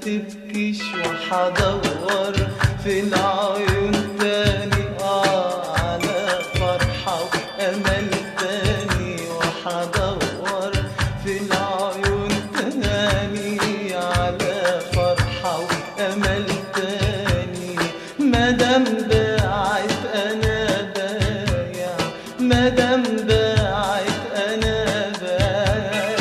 تبكيش وحدور في العيون تاني اه على فرحة وأمل تاني وحدور في العيون تاني على فرحة وأمل تاني مادام باعت أنا بايع مادام باعت أنا بايع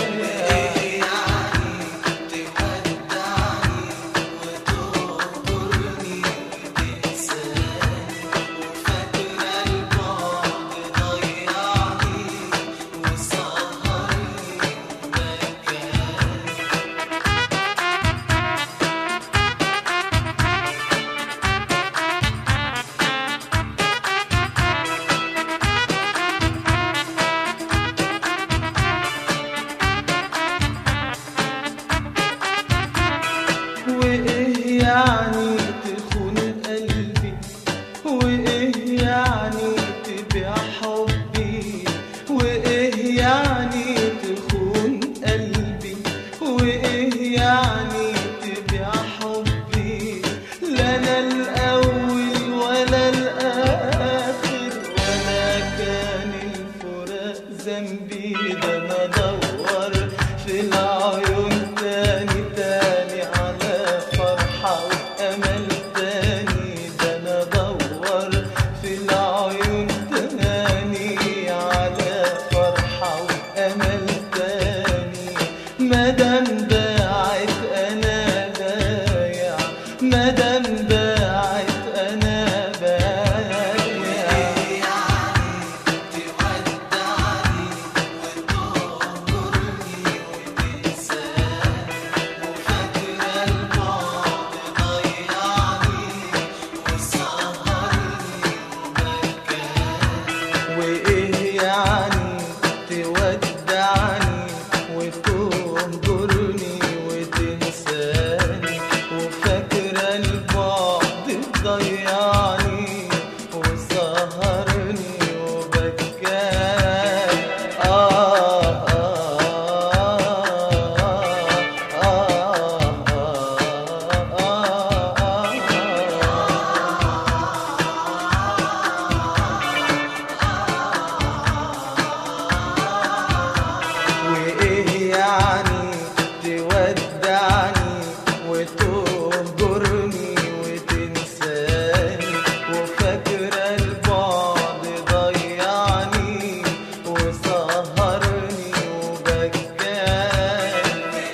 وايه يعني تخون قلبي وايه يعني تبيع حبي وايه يعني تخون قلبي وايه يعني تبيع حبي لا انا الاول ولا الاخر ولا كان الفراق ذنبي ده انا ادور في العيون تاني تاني على فرحة وأمل تاني ده أنا أدور في العيون تاني على فرحة وأمل تاني مادام باعت أنا بايع مادام باعت أنا بايع وايه يعني تودعني وتهجرني وتنساني وفاكرة البعد ضيعني وسهرني وبكاني آه آه آه آه آه وايه يعني تودعني وتهجرني وتنساني وفاكرة البعد ضيعني وسهرني وبكاني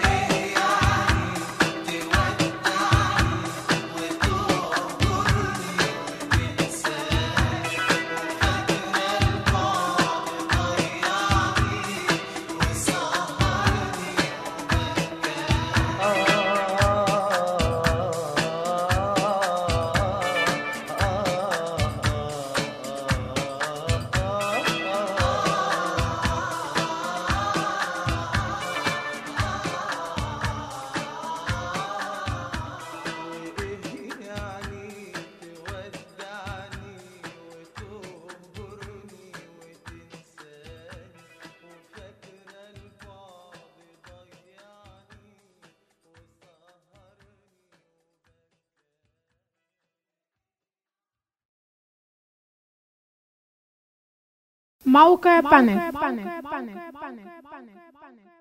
يعني تودعني وتهجرني وتنساني وفاكرة البعد ضيعني وسهرني موقع بانل